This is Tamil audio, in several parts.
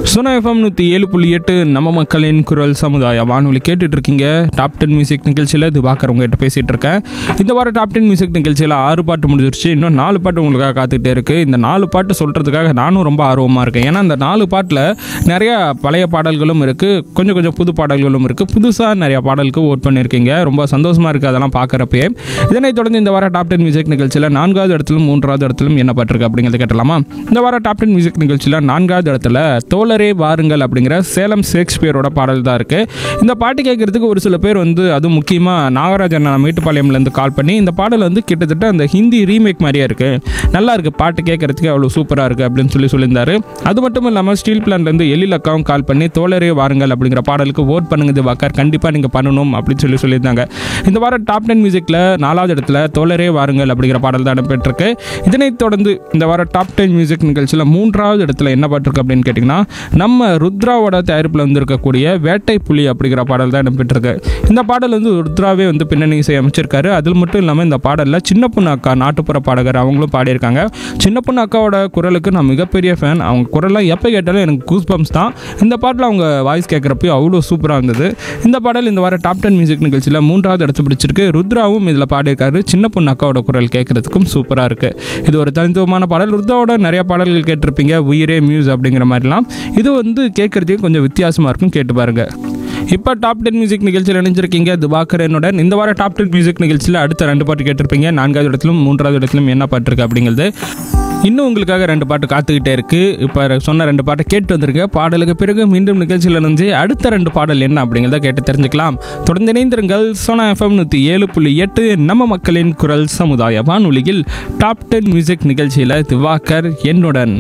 சோனா எஃப்எம் நூற்றி ஏழு புள்ளி எட்டு நம்ம மக்களின் குரல் சமுதாய வானொலி கேட்டுட்டு இருக்கீங்க டாப் டென் மியூசிக் நிகழ்ச்சியில் திவாகர் உங்ககிட்ட பேசிகிட்டு இருக்கேன் இந்த வாரம் டாப் டென் மியூசிக் நிகழ்ச்சியில் ஆறு பாட்டு முடிஞ்சிருச்சு இன்னும் நாலு பாட்டு உங்களுக்காக காத்துக்கிட்டே இருக்குது இந்த நாலு பாட்டு சொல்கிறதுக்காக நானும் ரொம்ப ஆர்வமாக இருக்கேன் ஏன்னா இந்த நாலு பாட்டில் நிறையா பழைய பாடல்களும் இருக்குது கொஞ்சம் கொஞ்சம் புது பாடல்களும் இருக்குது புதுசாக நிறையா பாடலுக்கு ஓட் பண்ணியிருக்கீங்க ரொம்ப சந்தோஷமாக இருக்குது அதெல்லாம் பார்க்குறப்பே இதனைத் தொடர்ந்து இந்த வாரம் டாப் டென் மியூசிக் நிகழ்ச்சியில் நான்காவது இடத்திலும் மூன்றாவது இடத்திலும் என்ன பாட்டிருக்கு அப்படிங்கிறத கேட்டலாமா இந்த வாரம் டாப் டென் மியூசிக் நிகழ்ச்சியில் நான்காவது இடத்துல தோழரே வாருங்கள் அப்படிங்கிற சேலம் ஷேக்ஸ்பியரோட பாடல் தான் இருக்குது இந்த பாட்டு கேட்குறதுக்கு ஒரு சில பேர் வந்து அதுவும் முக்கியமாக நாகராஜன் மேட்டுப்பாளையம்லேருந்து கால் பண்ணி இந்த பாடல் வந்து கிட்டத்தட்ட அந்த ஹிந்தி ரீமேக் மாதிரியே இருக்குது நல்லா இருக்குது பாட்டு கேட்குறதுக்கு அவ்வளோ சூப்பராக இருக்குது அப்படின்னு சொல்லி சொல்லியிருந்தாரு அது மட்டும் இல்லாமல் ஸ்டீல் பிளான்லேருந்து எழில் அக்காவும் கால் பண்ணி தோழரே வாருங்கள் அப்படிங்கிற பாடலுக்கு ஓட் பண்ணுங்க திவாகர் கண்டிப்பாக நீங்கள் பண்ணணும் அப்படின்னு சொல்லி சொல்லியிருந்தாங்க இந்த வாரம் டாப் டென் மியூசிக்கில் நாலாவது இடத்துல தோழரே வாருங்கள் அப்படிங்கிற பாடல் தான் இடம்பெற்றிருக்கு இதனைத் தொடர்ந்து இந்த வாரம் டாப் டென் மியூசிக் நிகழ்ச்சியில் மூன்றாவது இடத்துல என்ன பாட்டிருக்கு அப்படின்னு கேட்டிங்கன்னா நம்ம ருத்ராவோட தயாரிப்பில் வந்திருக்கக்கூடிய வேட்டை புலி அப்படிங்கிற பாடல் தான் இடம்பெற்றிருக்கு இந்த பாடல் வந்து ருத்ராவே வந்து பின்னணி இசை அமைச்சிருக்காரு அது மட்டும் இல்லாமல் இந்த பாடலில் சின்ன பொண்ணு அக்கா நாட்டுப்புற பாடகர் அவங்களும் பாடியிருக்காங்க சின்ன பொண்ணு அக்காவோட குரலுக்கு நான் மிகப்பெரிய ஃபேன் அவங்க குரலாம் எப்போ கேட்டாலும் எனக்கு கூஸ் பம்ப்ஸ் தான் இந்த பாட்டில் அவங்க வாய்ஸ் கேட்குறப்போ அவ்வளோ சூப்பராக இருந்தது இந்த பாடல் இந்த வாரம் டாப் டென் மியூசிக் நிகழ்ச்சியில் மூன்றாவது இடத்து பிடிச்சிருக்கு ருத்ராவும் இதில் பாடியிருக்காரு சின்ன பொண்ணு அக்காவோட குரல் கேட்குறதுக்கும் சூப்பராக இருக்குது இது ஒரு தனித்துவமான பாடல் ருத்ராவோட நிறைய பாடல்கள் கேட்டிருப்பீங்க உயிரே மியூஸ் அப்படிங்கிற மாதிரிலாம் இது வந்து கேட்குறதுக்கு கொஞ்சம் வித்தியாசமாக இருக்கும் கேட்டு பாருங்கள் இப்போ டாப் டென் மியூசிக் நிகழ்ச்சியில் இணைஞ்சிருக்கீங்க திவாகரனுடன் இந்த வாரம் டாப் டென் மியூசிக் நிகழ்ச்சியில் அடுத்த ரெண்டு பாட்டு கேட்டிருப்பீங்க நான்காவது இடத்திலும் மூன்றாவது இடத்திலும் என்ன பாட்டு இருக்கு அப்படிங்கிறது இன்னும் உங்களுக்காக ரெண்டு பாட்டு காத்துக்கிட்டே இருக்கு இப்போ சொன்ன ரெண்டு பாட்டை கேட்டு வந்திருக்க பாடலுக்கு பிறகு மீண்டும் நிகழ்ச்சியில் இணைஞ்சு அடுத்த ரெண்டு பாடல் என்ன அப்படிங்கிறத கேட்டு தெரிஞ்சுக்கலாம் தொடர்ந்து இணைந்திருங்கள் சோனா எஃப்எம் நூற்றி ஏழு புள்ளி எட்டு நம்ம மக்களின் குரல் சமுதாய வானொலியில் டாப் டென் மியூசிக் நிகழ்ச்சியில் திவாகர் என்னுடன்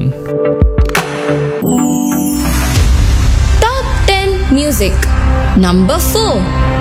Top 10 Music Number 4